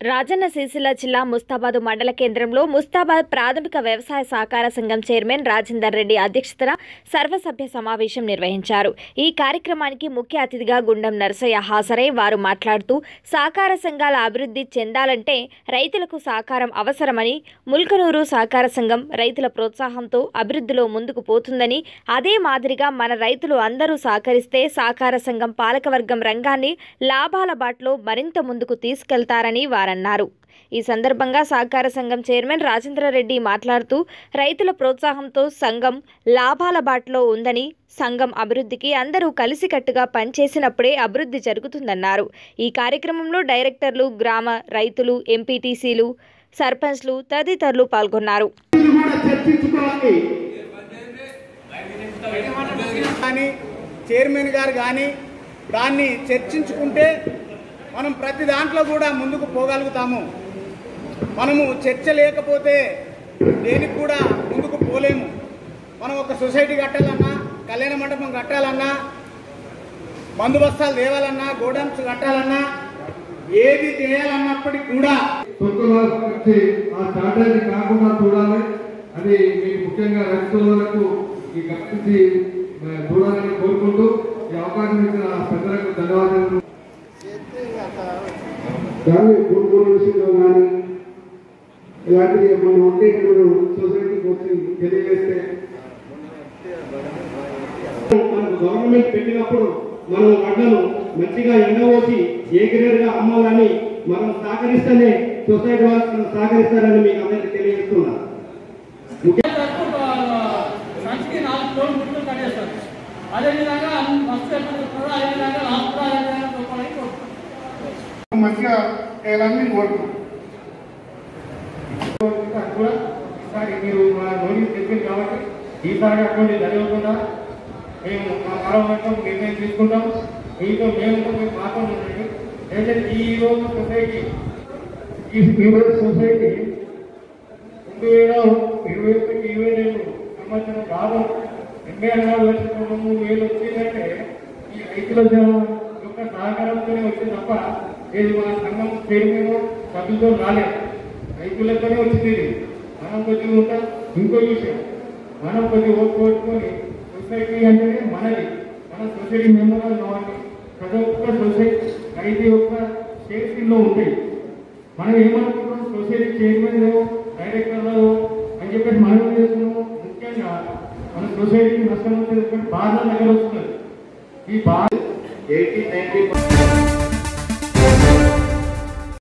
రాజన్న సిరిసిల్ల జిల్లా ముస్తాబాద్ మండల కేంద్రంలో ముస్తాబాద్ ప్రాథమిక వ్యవసాయ సహకార సంఘం చైర్మన్ రాజేందర్ రెడ్డి అధ్యక్షతన సర్వసభ్య సమావేశం నిర్వహించారు ఈ కార్యక్రమానికి ముఖ్య అతిథిగా గుండం నరసయ్య హాజరై వారు మాట్లాడుతూ సహకార సంఘాల అభివృద్ధి చెందాలంటే రైతులకు సహకారం అవసరమని ముల్కనూరు సహకార సంఘం రైతుల ప్రోత్సాహంతో అభివృద్ధిలో ముందుకు పోతుందని అదే మాదిరిగా మన రైతులు అందరూ సహకరిస్తే సహకార సంఘం పాలకవర్గం రంగాన్ని లాభాల బాటలో మరింత ముందుకు తీసుకెళ్తారని వారన్నారు ఈ సందర్భంగా సహకార సంఘం చైర్మన్ రాజేంద్రారెడ్డి మాట్లాడుతూ రైతుల ప్రోత్సాహంతో సంఘం లాభాల బాటలో ఉందని సంఘం అభివృద్ధికి అందరూ కలిసికట్టుగా పనిచేసినప్పుడే అభివృద్ధి జరుగుతుందన్నారు ఈ కార్యక్రమంలో డైరెక్టర్లు గ్రామ రైతులు ఎంపీటీసీలు సర్పంచ్లు తదితరులు పాల్గొన్నారు ఇది కూడా చర్చించుకోవాలి కానీ చైర్మన్ గారు కానీ దాన్ని చర్చించుకుంటే మనం ప్రతి దాంట్లో కూడా ముందుకు పోగలుగుతాము మనము చర్చ లేకపోతే దేనికి కూడా ముందుకు పోలేము మనం ఒక సొసైటీ కట్టాలన్నా కళ్యాణ మండపం కట్టాలన్నా బందోబస్తాలు తేవాలన్నా గోడౌన్స్ కట్టాలన్నా ఏది చేయాలన్నప్పటికీ కూడా తొక్కులకు వచ్చి ఆ స్టార్టర్ని కాకుండా చూడాలి అది మీకు ముఖ్యంగా రైతులకు ఈ గమనించి ఆ, చూడాలని కోరుకుంటూ ఈ అవకాశం ఇచ్చిన పెద్దలకు ధన్యవాదాలు కానీ గురుకుల విషయంలో కానీ ఇలాంటివి మనం ఉంటే ఇప్పుడు సొసైటీకి వచ్చి తెలియజేస్తే మనకు గవర్నమెంట్ పెట్టినప్పుడు మనం వడ్లను మంచిగా ఎండవోసి ఏ గ్రేడ్గా అమ్మాలని మనం సహకరిస్తేనే సొసైటీ వాళ్ళు మనం సహకరిస్తారని మీకు అందరికీ తెలియజేస్తున్నా సంచికి నాలుగు కిలోమీటర్లు కట్టేస్తారు అదేవిధంగా ఫస్ట్ ఎప్పుడు అదేవిధంగా లాస్ట్ కూడా అదేవిధంగా చూపాలని కోరుకుంటున్నాం మంచిగా చేయాలని కోరుతున్నాం కూడా ఈసారి మీరు మా నోటీస్ చెప్పింది కాబట్టి ఈసారి అటువంటి జరగకుండా మేము మా పార్లమెంట్లో నిర్ణయం తీసుకుంటాం మీతో మేము కూడా మీకు మాతో ఉండండి ఏంటంటే ఈ రోజు సొసైటీ ఈ ఈ రోజు సొసైటీ రెండు వేల ఇరవై ఒకటి ఇరవై రెండు సంవత్సరం కాదు ఎనభై నాలుగు లక్షల మూడు వేలు వచ్చిందంటే ఈ రైతుల జనం యొక్క సహకారంతోనే వచ్చింది తప్ప ఇది మన సంఘం చైర్మన్ సభ్యులతో రాలేదు రైతులతోనే వచ్చింది ఇది మనం కొద్దిగా ఉంటాం ఇంకో విషయం మనం కొద్దిగా ఓటు కొట్టుకొని సొసైటీ అంటేనే మనది మన సొసైటీ మెంబర్ కావాలి ప్రతి ఒక్క సొసైటీ రైతు యొక్క షేర్స్లో ఉంటాయి మనం ఏమనుకుంటున్నాం సొసైటీ చైర్మన్ డైరెక్టర్లు అని చెప్పేసి మనం ఏం చేస్తున్నాము ముఖ్యంగా మన సొసైటీకి నష్టం వచ్చేటువంటి బాధ దగ్గర వస్తున్నది ఈ బాధ ఎయిటీ నైన్టీ